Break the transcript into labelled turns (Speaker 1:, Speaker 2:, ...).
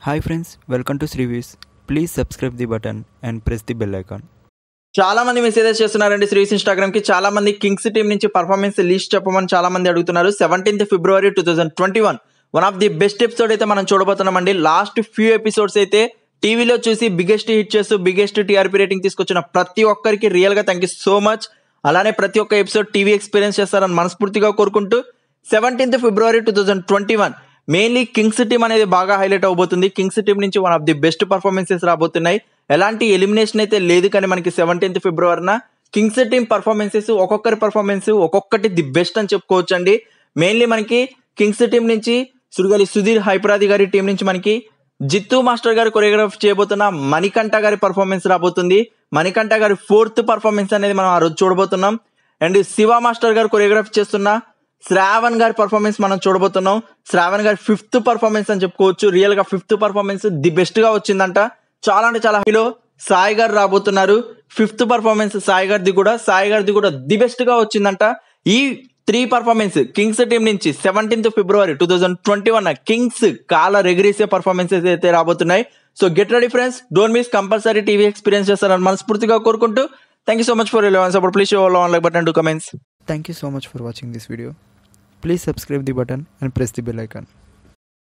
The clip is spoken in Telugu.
Speaker 1: Hi friends, welcome to Srivis. Please subscribe the button and press the bell icon.
Speaker 2: చాలా మంది మెసేజెస్ చేస్తున్నారండి శ్రీస్ ఇన్స్టాగ్రామ్ కి చాలా మంది కింగ్స్ టీం నుంచి పర్ఫార్మెన్స్ లిస్ట్ చెప్పమని చాలా మంది అడుగుతున్నారు seventeenth February two thousand twenty one one of the best episode అయితే మనం చూడబోతున్నామండి లాస్ట్ ఫ్యూ ఎపిసోడ్స్ అయితే టీవీలో చూసి బిగ్గెస్ట్ హిట్ చేస్తూ బిగ్గెస్ట్ టీఆర్పీ రేటింగ్ తీసుకొచ్చిన ప్రతి ఒక్కరికి రియల్ గా థ్యాంక్ యూ సో మచ్ అలానే ప్రతి ఒక్క ఎపిసోడ్ టీవీ ఎక్స్పీరియన్స్ చేస్తారని మనస్ఫూర్తిగా కోరుకుంటూ seventeenth February two thousand twenty one mainly kings team అనేది బాగా హైలైట్ అవబోతుంది కింగ్స్ టీం నుంచి one of the best performances రాబోతున్నాయి ఎలాంటి ఎలిమినేషన్ అయితే లేదు కానీ మనకి సెవెంటీన్త్ ఫిబ్రవరిన కింగ్స్ టీం పర్ఫార్మెన్సెస్ ఒక్కొక్కరి పర్ఫార్మెన్స్ ఒక్కొక్కటి ది బెస్ట్ అని చెప్పుకోవచ్చు అండి మెయిన్లీ మనకి కింగ్స్ టీం నుంచి సురుగలి సుధీర్ హైపరాది గారి టీం నుంచి మనకి జిత్తు మాస్టర్ గారు కొరియోగ్రాఫ్ చేయబోతున్న మణికంఠ గారి పర్ఫార్మెన్స్ రాబోతుంది మణికంఠ గారి ఫోర్త్ పర్ఫార్మెన్స్ అనేది మనం ఆ రోజు చూడబోతున్నాం అండ్ శివ మాస్టర్ గారు కొరియోగ్రాఫ్ చేస్తున్న శ్రావణ్ గారి పర్ఫార్మెన్స్ మనం చూడబోతున్నాం శ్రావణ్ గారి ఫిఫ్త్ పర్ఫార్మెన్స్ అని చెప్పుకోవచ్చు రియల్ గా ఫిఫ్త్ పర్ఫార్మెన్స్ ది బెస్ట్ గా వచ్చిందంట చాలా అంటే చాలా హీలో సాయి గారు రాబోతున్నారు ఫిఫ్త్ పర్ఫార్మెన్స్ సాయి గారిది కూడా సాయి గారిది కూడా ది బెస్ట్ గా వచ్చిందంట ఈ త్రీ పర్ఫార్మెన్స్ కింగ్స్ టీం నుంచి seventeenth February two thousand twenty one kings కాల రెగిరేసే పర్ఫార్మెన్సెస్ అయితే రాబోతున్నాయి so get ready friends don't miss compulsory TV experience చేస్తారని మనస్ఫూర్తిగా కోరుకుంటూ thank you so much for relevance support please show on like button to comments
Speaker 1: Thank you so much for watching this video. Please subscribe the button and press the bell icon.